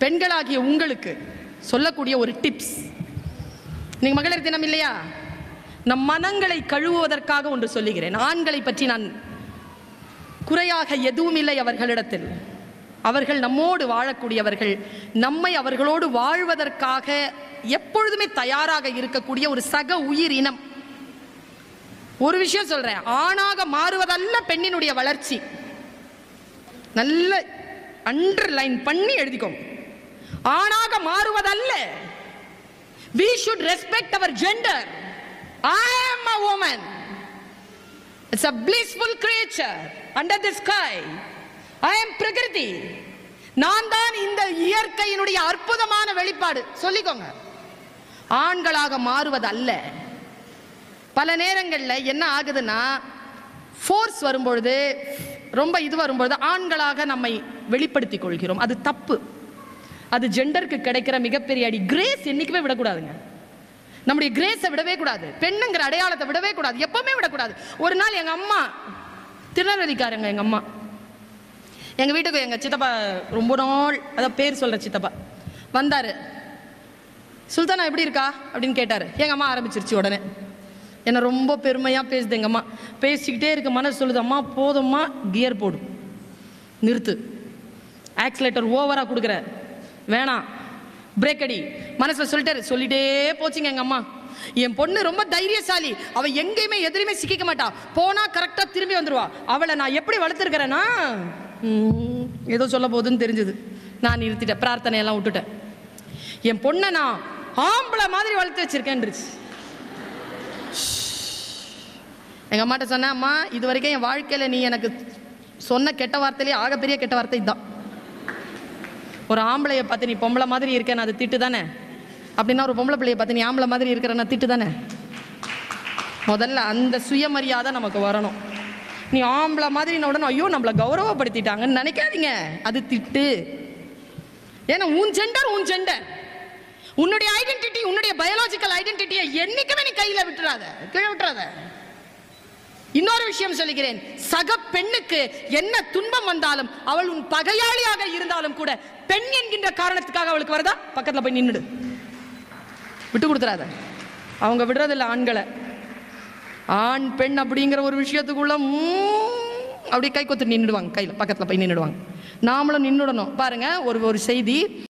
பெண்களாகிய உங்களுக்கு சொல்லக்கூடிய ஒரு டிப்ஸ் நீங்க மகளிர் தினம் இல்லையா நம் மனங்களை கழுவுவதற்காக ஒன்று சொல்லுகிறேன் ஆண்களை பற்றி நான் குறையாக எதுவும் இல்லை அவர்களிடத்தில் அவர்கள் நம்மோடு வாழக்கூடியவர்கள் நம்மை அவர்களோடு வாழ்வதற்காக எப்பொழுதுமே தயாராக இருக்கக்கூடிய ஒரு சக உயிர் இனம் ஒரு விஷயம் சொல்றேன் ஆணாக மாறுவதல்ல பெண்ணினுடைய வளர்ச்சி நல்ல அண்டர்லைன் பண்ணி எழுதிக்கோங்க ஆணாக மாறுவதல்ல we should respect our gender i am a woman it's a blissful creature under the sky i am prakriti நான் தான் இந்த இயற்கையினுடைய அற்புதமான வெளிப்பாடு சொல்லிக்கோங்க ஆண்களாக மாறுவது அல்ல பல நேரங்களில் என்ன ஆகுதுன்னா ஃபோர்ஸ் வரும்பொழுது ரொம்ப இது வரும்பொழுது ஆண்களாக நம்மை வெளிப்படுத்திக் கொள்கிறோம் அது தப்பு அது ஜெண்டருக்கு கிடைக்கிற மிகப்பெரிய அடி கிரேஸ் என்னைக்குமே விடக்கூடாதுங்க நம்முடைய கிரேஸை விடவே கூடாது பெண்ணுங்கிற அடையாளத்தை விடவே கூடாது எப்பவுமே விடக்கூடாது ஒரு நாள் எங்க அம்மா திருநெல்வேலிக்காரங்க எங்க அம்மா எங்க வீட்டுக்கு எங்க சித்தப்பா ரொம்ப நாள் அதான் பேர் சொல்ற சித்தப்பா வந்தாரு சுல்தானா எப்படி இருக்கா அப்படின்னு கேட்டாரு எங்க அம்மா ஆரம்பிச்சிருச்சு உடனே என்ன ரொம்ப பெருமையா பேசுது எங்க அம்மா பேசிக்கிட்டே இருக்க மனசு சொல்லுது அம்மா போதும்மா கியர் போடு நிறுத்து ஆக்சிலேட்டர் ஓவரா கொடுக்குற வேணாம் பிரேக் அடி மனசுல சொல்லிட்டாரு சொல்லிட்டே போச்சுங்க எங்க அம்மா என் பொண்ணு ரொம்ப தைரியசாலி அவ எங்கேயுமே எதிரையுமே சிக்கிக்க மாட்டா போனா கரெக்டா திரும்பி வந்துருவா அவளை நான் எப்படி வளர்த்துருக்கிறேன்னா ம், ஏதோ சொல்ல போகுதுன்னு தெரிஞ்சது நான் நிறுத்திட்டேன் பிரார்த்தனையெல்லாம் விட்டுட்டேன் என் பொண்ணை நான் ஆம்பளை மாதிரி வளர்த்து வச்சிருக்கேன்ருச்சு எங்க அம்மாட்ட சொன்னேன் அம்மா இது வரைக்கும் என் வாழ்க்கையில நீ எனக்கு சொன்ன கெட்ட வார்த்தையிலே ஆகப்பெரிய கெட்ட வார்த்தை இதுதான் ஒரு ஆம்பளைய பார்த்து நீ பொம்பளை மாதிரி இருக்கேன் அது திட்டு தானே அப்படின்னா ஒரு பொம்பளை பிள்ளைய பார்த்து நீ ஆம்பளை மாதிரி இருக்கிறேன்னா திட்டு தானே முதல்ல அந்த சுயமரியாதை நமக்கு வரணும் நீ ஆம்பளை மாதிரி உடனே ஐயோ நம்மளை கௌரவப்படுத்திட்டாங்கன்னு நினைக்காதீங்க அது திட்டு ஏன்னா உன் ஜெண்டர் உன் ஜெண்டர் உன்னுடைய ஐடென்டிட்டி உன்னுடைய பயாலஜிக்கல் ஐடென்டிட்டியை என்னைக்குமே நீ கையில விட்டுறாத கீழே விட்டுறாத இன்னொரு விஷயம் சொல்லுகிறேன் சக பெண்ணுக்கு என்ன துன்பம் வந்தாலும் அவள் உன் பகையாளியாக இருந்தாலும் கூட பெண் என்கின்ற காரணத்துக்காக அவளுக்கு வருதா பக்கத்துல போய் நின்னுடு விட்டு கொடுத்துறாத அவங்க விடுறதில்ல ஆண்களை ஆண் பெண் அப்படிங்கிற ஒரு விஷயத்துக்குள்ள ம்ம், அப்படியே கை கொத்து நின்றுடுவாங்க கையில் பக்கத்தில் போய் நின்றுடுவாங்க நாமளும் நின்றுடணும் பாருங்க ஒரு ஒரு செய்தி